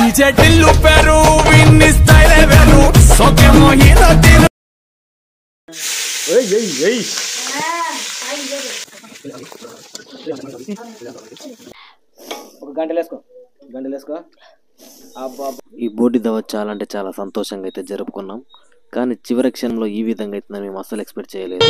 DJ Tillu పేరు విన్ని style వేరు సోకేమో హీరో తీరు ఒక గంటలు వేసుకో గంటలు వేసుకో అబ్బా ఈ బోటి దవ చాలా అంటే చాలా సంతోషంగా అయితే జరుపుకున్నాం కానీ చివరి క్షణంలో ఈ విధంగా అయితే మేము అసలు ఎక్స్పెక్ట్ చేయలేదు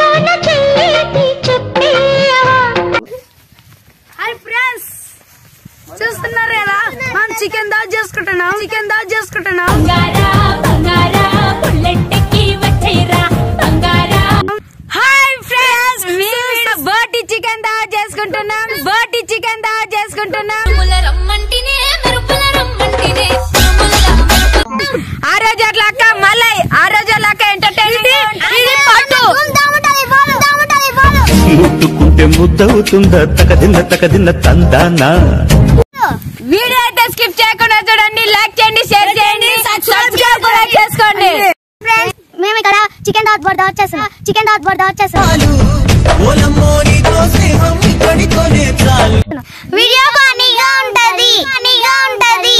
హాయ్ ఫ్రెండ్స్ చూస్తున్నారు కదా మనం చికెన్ దాల్ చేసుకుంటున్నాం చికెన్ దాల్ చేసుకుంటున్నాం బంగారా బంగారా బుల్లెట్కి వచ్చేరా బంగారా హాయ్ ఫ్రెండ్స్ మేము బోటి చికెన్ దాల్ చేసుకుంటున్నాం బోటి చికెన్ దాల్ చేసుకుంటున్నాం ముల రమ్మంటినే మెరుపుల రమ్మంటినే ముల రమ్మంటినే ఆ రోజు అట్లా అక్క మళ్ళీ ఆ రోజు అట్లా అక్క ఎంటర్టైన్మెంట్ ఇది పట్టు ముట్టుకుంటే ముద్దవుతుందా తకదిన్న తకదిన్న తందానా వీడియో అయితే స్కిప్ చేయకుండా చూడండి లైక్ చేయండి షేర్ చేయండి సబ్స్క్రైబ్ కూడా చేసుకోండి ఫ్రెండ్స్ మేము ఇక్కడ చికెన్ డాట్ బోర్డ్ వచ్చేసాం చికెన్ డాట్ బోర్డ్ వచ్చేసాం వీడియో ఫనీగా ఉంటది ఫనీగా ఉంటది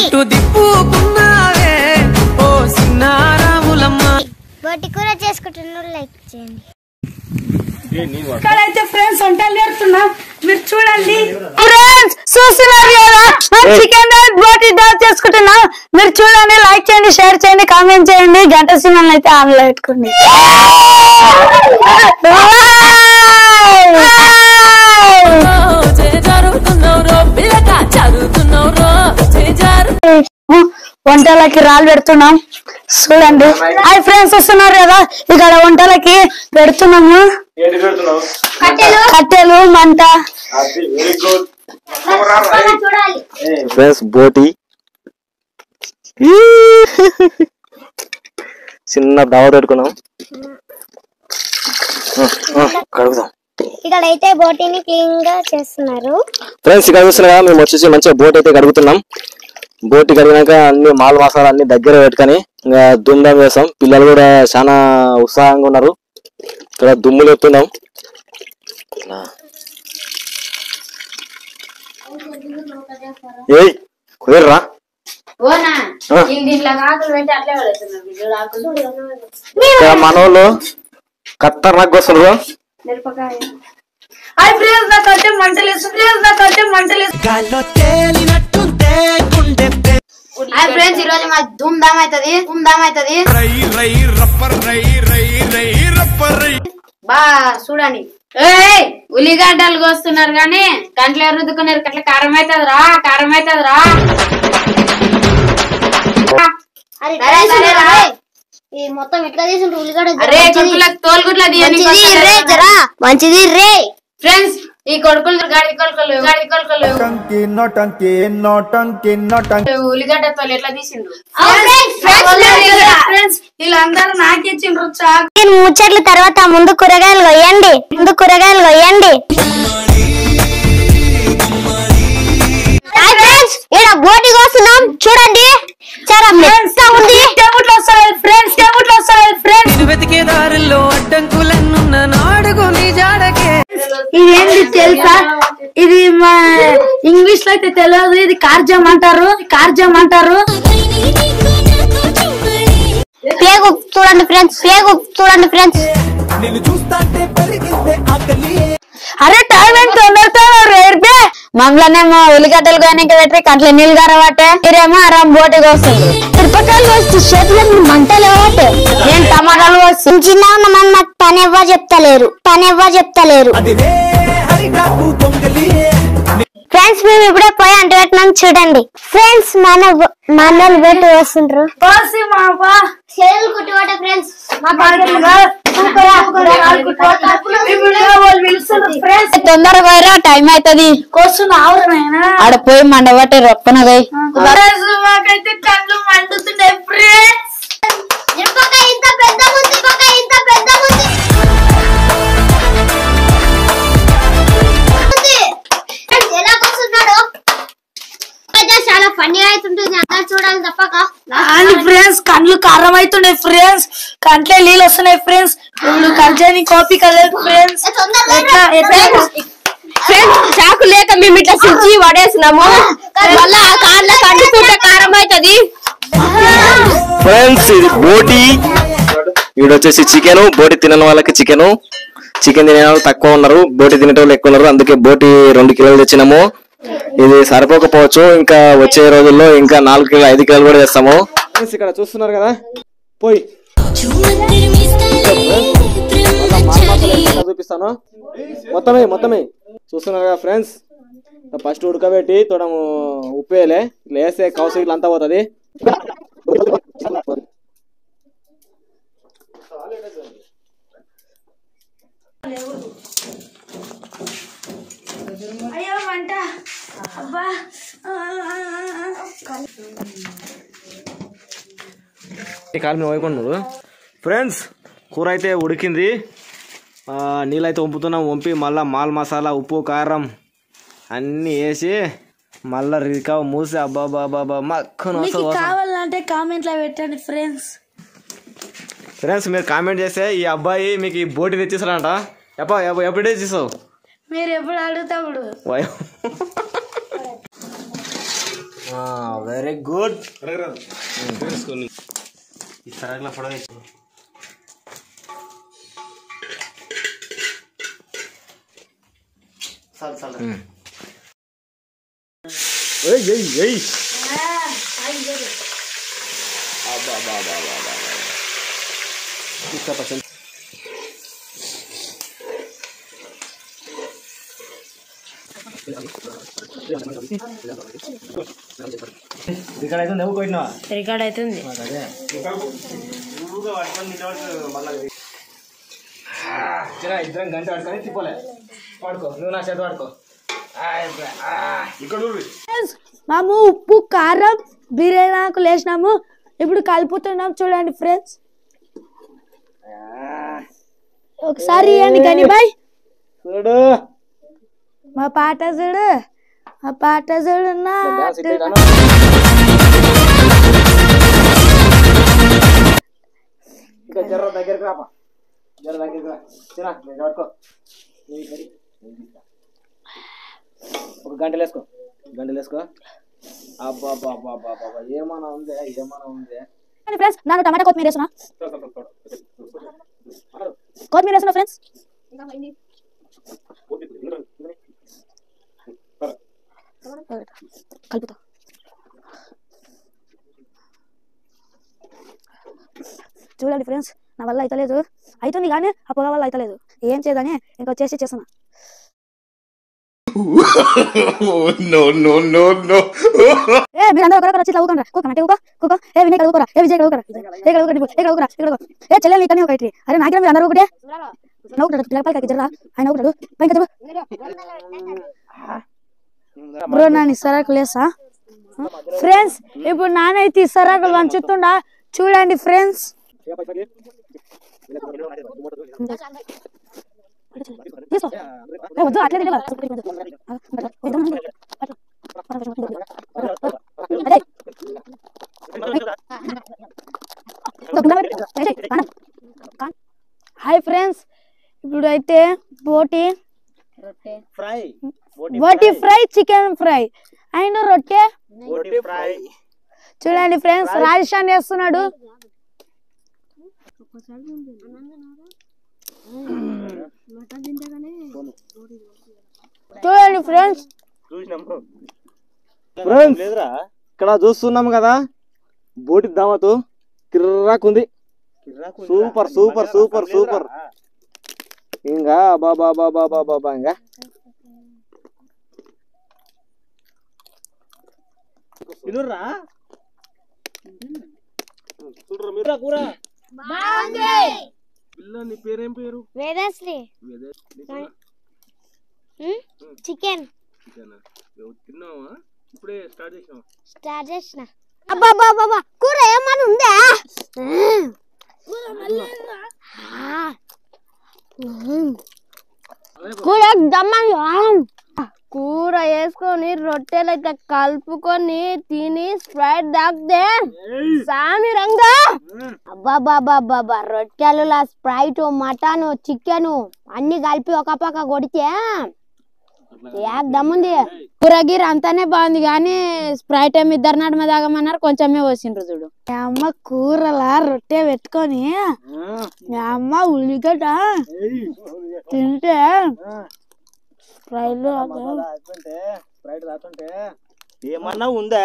బోటి కూర చేసుకుంటున్నారు లైక్ చేయండి ఇక్కడైతే ఫ్రెండ్స్ వంటలు నేర్పుతున్నాం మీరు చూడండి ఫ్రెండ్స్ చూస్తున్నారు కదా మనం చికెన్ దాల్ బోటి దాల్ చేసుకుంటున్నాం మీరు చూడండి లైక్ చేయండి షేర్ చేయండి కామెంట్ చేయండి గంట సినిమాలు అయితే ఆన్ లో పెట్టుకోండి వంటలకి రాళ్ళు పెడుతున్నాం చూడండి హాయ్ ఫ్రెండ్స్ వస్తున్నారు కదా ఇక్కడ వంటలకి పెడుతున్నాము ఏంటి పెడుతున్నావు కట్టెలు కట్టెలు మంట వెరీ గుడ్ చూడాలి ఫ్రెండ్స్ బోటి చిన్న దవ పెట్టుకున్నాం ఆ, ఆ, కడుగుదాం ఇక్కడ అయితే బోటిని క్లీన్ గా చేస్తున్నారు ఫ్రెండ్స్ ఇక్కడ చూస్తున్నా కదా మేము వచ్చేసి మంచిగా బోట్ అయితే కడుగుతున్నాం బోట్ కడిగినాక అన్ని మాల్ మసాలా అన్ని దగ్గర పెట్టుకొని ఇంకా దుమ్దాం వేస్తాం పిల్లలు కూడా చాలా ఉత్సాహంగా ఉన్నారు ఇక్కడ దుమ్ములు ఎత్తున్నాం ఏయ్ కుదరరా ఇక్కడ మనోళ్ళు ఖతర్నాక్ వస్తున్నారు హాయ్ ఫ్రెండ్స్ నాకు అంటే మంటలు వేస్తుంది ఫ్రెండ్స్ నాకు అంటే మంటలు హాయ్ ఫ్రెండ్స్ ఈ రోజు మా ధూమ్ ధామ్ అవుతుంది ధూమ్ ధామ్ అవుతుంది రై రై రప్పర్ రై రై రై రప్పర్ రై బా చూడండి ఏయ్ ఉల్లిగడ్డలు కోస్తున్నారు కానీ కంట్లో రుద్దుకున్నారు అట్లా కారం అవుతుంది రా కారం అవుతుంది రా సరే, సరే, రా. ఈ మొత్తం ఎట్లా చేసిండ్రు ఉల్లిగడ్డ అరే కొడుకులకు తోలుగుట్ల మంచిది రే జరా మంచిది రే ఫ్రెండ్స్ ఈ కొడుకులు గాడి కొడుకులు గాడి కొడుకులు ఉల్లిగడ్డ తోలు ఎట్లా తీసిండ్రు ఫ్రెండ్స్ వీళ్ళందరూ నాకు ఇచ్చిండ్రు చాక్ నేను ముచ్చట్ల తర్వాత ముందు కూరగాయలు కొయ్యండి ముందు కూరగాయలు కొయ్యండి హాయ్ ఫ్రెండ్స్ ఇక్కడ బోటి కోస్తున్నాం చూడండి చాలా మెత్తగా ఉంది టేబుల్ వస్తారు ఫ్రెండ్స్ టేబుల్ వస్తారు ఫ్రెండ్స్ ఇది ఏంటి తెలుసా ఇది మా ఇంగ్లీష్ లో అయితే తెలియదు ఇది కార్జం అంటారు కార్జం అంటారు పేగు చూడండి ఫ్రెండ్స్ పేగు చూడండి ఫ్రెండ్స్ అరే టైం ఎంత తొందరతో రేర్పే మమ్మల్నేమో ఉల్లిగడ్డలు కానీ పెట్టి కంట్లో నీళ్ళు గారవాటే మీరేమో అరం బోటికి వస్తుంది మిరపకాయలు వస్తు చేతులకు మంటలు ఇవ్వటే నేను టమాటాలు వస్తుంది చిన్న ఉన్నామని మాకు పని ఎవ్వరు చెప్తలేరు పని ఎవ్వరు చెప్తలేరు ఫ్రెండ్స్ మేము ఇప్పుడే పోయి అంటు పెట్టినాం చూడండి ఫ్రెండ్స్ మన మనలు పెట్టి వస్తుండ్రు పోసి మా బా చేతులు కుట్టుబట్ట ఫ్రెండ్స్ తొందరగా పోయిరా టైం అవుతుంది కోసం ఆవురమైనా ఆడ పోయి మండబట్టే రొప్పనది మాకైతే కళ్ళు మండుతున్నాయి ఫ్రెండ్స్ మిరపకాయ ఇంత పెద్ద ఉంది మిరపకాయ ఇంత పెద్ద ఉంది ఉంది. ఫ్రెండ్స్, ఎలా కూర్చున్నాడు అయితే చాలా ఫన్నీ అవుతుంటుంది అందరు చూడాలి తప్పక అని ఫ్రెండ్స్ కళ్ళు కారం అవుతున్నాయి ఫ్రెండ్స్ కంట్లో నీళ్ళు వస్తున్నాయి ఫ్రెండ్స్ ఇప్పుడు కలిసేని కాపీ కలర్ ఫ్రెండ్స్ తొందరగా ఎట్లా ఎట్లా ఫ్రెండ్స్ చాకు లేక మేము ఇట్లా సిచ్చి పడేసినాము మళ్ళా ఆ కార్లో కండుతుంటే కారం అవుతుంది ఫ్రెండ్స్ ఇది బోటి వీడు వచ్చేసి చికెన్ బోటి తినని వాళ్ళకి చికెన్ చికెన్ తినే వాళ్ళు తక్కువ ఉన్నారు బోటి తినేట వాళ్ళు ఎక్కువ ఉన్నారు అందుకే బోటి రెండు కిలోలు తెచ్చినాము ఇది సరిపోకపోవచ్చు ఇంకా వచ్చే రోజుల్లో ఇంకా నాలుగు కిలో ఐదు కిలోలు కూడా తెస్తాము ఫ్రెండ్స్ ఇక్కడ చూస్తున్నారు కదా పోయి చూపిస్తాను మొత్తమే మొత్తమే చూస్తున్నారు కదా ఫ్రెండ్స్ ఫస్ట్ ఉడకబెట్టి తోడము ఉప్పు వేయలే ఇట్లా వేస్తే కౌసు ఇట్లా అంతా పోతుంది అయ్యో మంట అబ్బా కాలు మీద వైకున్నాడు ఫ్రెండ్స్ కూర అయితే ఉడికింది ఆ, నీళ్ళైతే వంపుతున్నాం వంపి మళ్ళీ మాల్ మసాలా ఉప్పు కారం అన్నీ వేసి మళ్ళీ రికా మూసి అబ్బా బాబా బాబా మక్కన మీకు కావాలంటే కామెంట్ లో పెట్టండి ఫ్రెండ్స్ ఫ్రెండ్స్ మీరు కామెంట్ చేస్తే ఈ అబ్బాయి మీకు ఈ బోటి తెచ్చిస్తారంట ఎప్ప ఎప్ప- ఎప్పుడు తెచ్చిస్తావు మీరు ఎప్పుడు అడుగుతాప్పుడు వెరీ గుడ్ ఏయ్ ఏయ్ ఏయ్ ఇక్కడ అయితే నువ్వు కొట్టినా రికార్డ్ అవుతుంది చిన్న ఇద్దరం గంట పడుకొని తిప్పలే పడుకో నువ్వు నా చేతి పడుకో మేము ఉప్పు కారం బిర్యానీ ఆకులు వేసినాము ఇప్పుడు కలుపుతున్నాం చూడండి ఫ్రెండ్స్ ఒకసారి ఇవ్వండి గనిబాయ్ చూడు మా పాట చూడు మా పాట చూడు నా డాన్స్ ఇట్లా ఇంకా జర్ర దగ్గరికి రాపా జర్ర దగ్గరికి రా చిన్న నేను పట్టుకో నీకు మరి. నేను తీస్తా. ఒక గంటలు వేసుకో గంటలు వేసుకో అబ్బా అబ్బా అబ్బా అబ్బా అబ్బా ఏమన్నా ఉందే ఏమన్నా ఉందే ఫ్రెండ్స్ నాకు టమాటా కొత్తిమీర వేస్తున్నా కొత్తిమీర వేస్తున్నా ఫ్రెండ్స్ కలుపుతా చూడండి ఫ్రెండ్స్ నా వల్ల అయితలేదు అవుతుంది కానీ ఆ పొగ వల్ల అయితలేదు ఏం చేయదని ఇంకా వచ్చేసి చేస్తున్నా no, no, no, no. ఏ మీరు అందరూ ఒకరొకరు వచ్చి ఇట్లా ఊకండి కుక్క అంటే ఊక కుక్క ఏ వినయ్ కడుగుకోరా ఏ విజయ్ కడుగుకోరా ఏ కడుగుకోరా ఏ కడుగుకోరా ఏ కడుగు ఏ చెల్లెలు నీకని ఒకటి అరే నాకే మీరు అందరూ ఒకటే నవ్వుతాడు పిల్లపల్లి జరరా ఆయన నవ్వుతాడు పైకి చెప్పు బ్రో నాని సరాకు లేసా ఫ్రెండ్స్ ఇప్పుడు నానైతే ఈ సరాకులు వంచుతుండా చూడండి ఫ్రెండ్స్ తీసుకో ఏ వద్దు అట్లే తినవా? అదే. హాయ్ ఫ్రెండ్స్ ఇప్పుడు అయితే బోటి ఫ్రై బోటి ఫ్రై చికెన్ ఫ్రై అండ్ రొట్టె బోటి ఫ్రై చూడండి ఫ్రెండ్స్ రాజస్థాన్ చేస్తున్నాడు చూడండి ఫ్రెండ్స్ ఫ్రెండ్స్ ఇక్కడ చూస్తున్నాం కదా బోటి దావతు కిర్రాకుంది సూపర్ సూపర్ సూపర్ సూపర్ ఇంకా బాబా బాబా బాబా బాబా ఇంకా తినుర్రా చూడరా మీరు కూర పిల్ల నీ పేరేం పేరు వేదశ్రీ చికెన్ తిన్నావా ఇప్పుడే స్టార్ట్ చేసినావా స్టార్ట్ చేసిన అబ్బా అబ్బా అబ్బా, అబ్బా కూర ఏమన్నా ఉందా కూర దమ్మని కూర వేసుకొని రొట్టెలు అయితే కలుపుకొని తిని స్ప్రైట్ తాగితే సామి రంగా అబ్బాబాబాబాబా రొట్టెలు స్ప్రైట్ మటన్ చికెన్ అన్ని కలిపి ఒక పక్క కొడితే దమ్ముంది కూరగీర అంతానే బాగుంది కానీ స్ప్రైట్ ఏమి ఇద్దరు నడుమ తాగమన్నారు కొంచెమే పోసిండ్రు చూడు మీ అమ్మ కూరలా రొట్టె పెట్టుకొని మీ అమ్మ ఉల్లిగడ్డ తింటే రైలు స్ప్రైట్ రాకుంటే ఏమన్నా ఉందా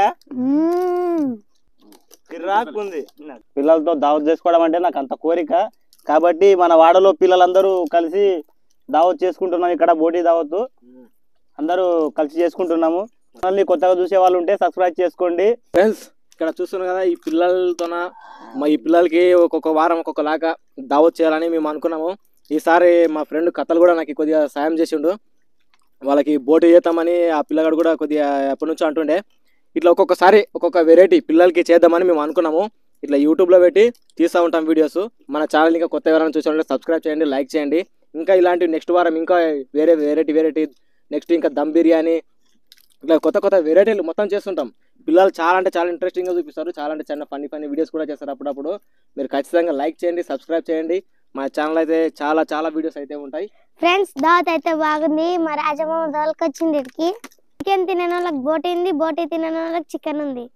కిర్రాకు ఉంది పిల్లలతో దావత్ చేసుకోవడం అంటే నాకు అంత కోరిక కాబట్టి మన వాడలో పిల్లలందరూ కలిసి దావత్ చేసుకుంటున్నాం ఇక్కడ బోటి దావత్ అందరూ కలిసి చేసుకుంటున్నాము మళ్ళీ కొత్తగా చూసే వాళ్ళు ఉంటే సబ్స్క్రైబ్ చేసుకోండి ఫ్రెండ్స్ ఇక్కడ చూస్తున్నాం కదా ఈ పిల్లలతోన మా ఈ పిల్లలకి ఒక్కొక్క వారం ఒక్కొక్క లాగా దావత్ చేయాలని మేము అనుకున్నాము ఈసారి మా ఫ్రెండ్ కథలు కూడా నాకు కొద్దిగా సాయం చేసిండు వాళ్ళకి బోటు చేద్దామని ఆ పిల్లగాడు కూడా కొద్దిగా ఎప్పటి నుంచో అంటుండే ఇట్లా ఒక్కొక్కసారి ఒక్కొక్క వెరైటీ పిల్లలకి చేద్దామని మేము అనుకున్నాము ఇట్లా యూట్యూబ్లో పెట్టి తీస్తూ ఉంటాం వీడియోస్ మన ఛానల్ ఇంకా కొత్త ఎవరైనా చూసారంటే సబ్స్క్రైబ్ చేయండి లైక్ చేయండి ఇంకా ఇలాంటి నెక్స్ట్ వారం ఇంకా వేరే వెరైటీ వెరైటీ నెక్స్ట్ ఇంకా దమ్ బిర్యానీ ఇట్లా కొత్త కొత్త వెరైటీలు మొత్తం చేస్తుంటాం పిల్లలు చాలా అంటే చాలా ఇంట్రెస్టింగ్గా చూపిస్తారు చాలా అంటే చాలా ఫన్నీ ఫన్నీ వీడియోస్ కూడా చేస్తారు అప్పుడప్పుడు మీరు ఖచ్చితంగా లైక్ చేయండి సబ్స్క్రైబ్ చేయండి మా ఛానల్ అయితే చాలా చాలా వీడియోస్ అయితే ఉంటాయి ఫ్రెండ్స్ దావత్ అయితే బాగుంది మా రాజమ్మ దొలకొచ్చింది ఇక్కడికి చికెన్ తినే వాళ్ళకి బోటి ఉంది బోటి తినే వాళ్ళకి చికెన్ ఉంది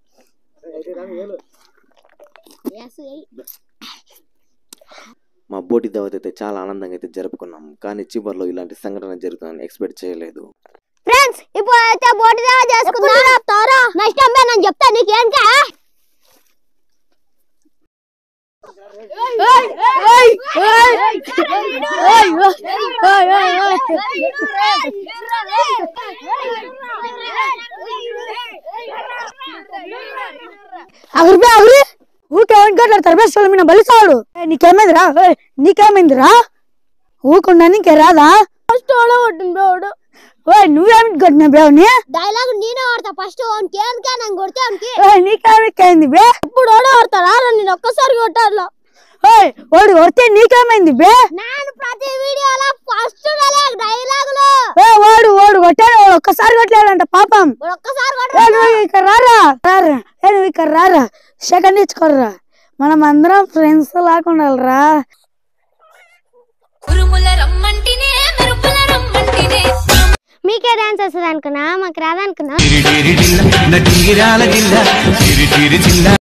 మా బోటి దావత్ అయితే చాలా ఆనందంగా అయితే జరుపుకున్నాం కానీ చివరిలో ఇలాంటి సంఘటన జరుగుతుందని ఎక్స్పెక్ట్ చేయలేదు ఫ్రెండ్స్ ఇప్పుడు అయితే బోటి దావా చేసుకుందాం చెప్తారా నెక్స్ట్ టైం నేను చెప్తా నీకేంకా అగరు అగరు ఊకే వెంకటాడతారు బే సోలు మీద బలిసాడు నీకేమైందిరా ఏయ్, నీకేమైందిరా ఊకుండా నీకే రాదా ఫస్ట్ కొట్టింది ఓయ్ నువ్వేమి కొట్టిన బేవుని డైలాగ్ నేనే వాడతా ఫస్ట్ వానికి ఏంకా నేను కొడితే వానికి నీకేమైంది బే ఇప్పుడు ఓడే వాడతారా నేను ఒక్కసారి కొట్టాను ఓయ్ వాడు కొడితే నీకేమైంది బే నేను ప్రతి వీడియోలో ఫస్ట్ డైలాగులు ఏ వాడు వాడు కొట్టాడు వాడు ఒక్కసారి కొట్టలేడంట పాపం ఒక్కసారి ఏ నువ్వు ఇక్కడ రారా రారా ఏ నువ్వు ఇక్కడ రారా సెకండ్ ఇచ్చుకోర్రా మనం అందరం ఫ్రెండ్స్ లాకుండాలరా ఉరుముల రమ్మంటినే మెరుపుల రమ్మంటినే మీకే డాన్స్ వస్తుంది అనుకున్నా మాకు రాదనుకున్నా టిరిటిరి జిల్ల, నా టింగిరాల జిల్ల, టిరిటిరి జిల్ల.